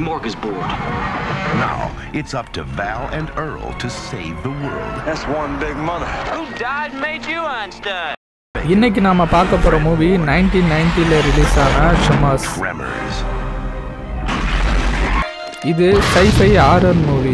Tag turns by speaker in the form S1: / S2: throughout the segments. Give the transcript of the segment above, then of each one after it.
S1: smorgasbord.
S2: Now, it's up to Val and Earl to save the world.
S3: That's one big mother.
S1: Who died and made you Einstein?
S4: இன்னைக்கு நாம பார்க்க போற movie nineteen நைன்டில release ஆன ஷமாஸ்
S2: Tremors.
S4: இது sci fi horror movie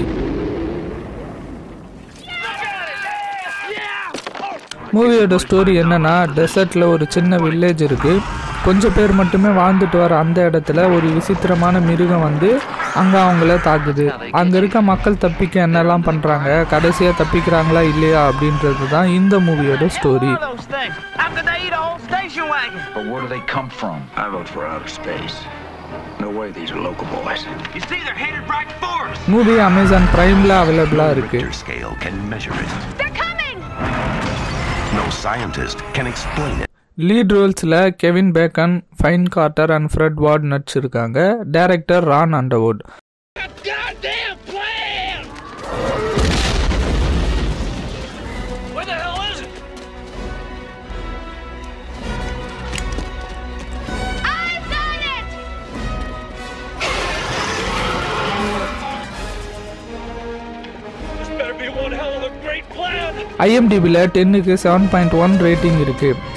S4: மூவியோட story என்னன்னா டெசர்ட்ல ஒரு சின்ன வில்லேஜ் இருக்கு கொஞ்சம் பேர் மட்டுமே வாழ்ந்துட்டு வர அந்த இடத்துல ஒரு விசித்திரமான மிருகம் வந்து அங்க அவங்கள தாக்குது அங்க இருக்க மக்கள் தப்பிக்க என்னெல்லாம் பண்றாங்க கடைசியா தப்பிக்கிறாங்களா இல்லையா அப்படின்றது தான் இந்த மூவியோட story
S1: those things? How could they eat a whole station wagon?
S5: But where do they come from?
S3: I vote for outer space. No way these are local boys.
S1: You see, they're headed right for us.
S4: Movie Amazon பிரைம்ல அவைலபிளா இருக்கு
S2: Richter scale can measure it.
S6: They're coming!
S2: No scientist can explain it.
S4: Lead ரோல்ஸில் Kevin Bacon Finn Carter and Fred Ward நடிச்சிருக்காங்க director Ron Underwood
S1: Goddamn plan! Where the hell is it?
S6: I've done it!
S1: This better be one hell of a great plan.
S4: ஐஎம்டிபியில் டென்னுக்கு seven point one rating இருக்கு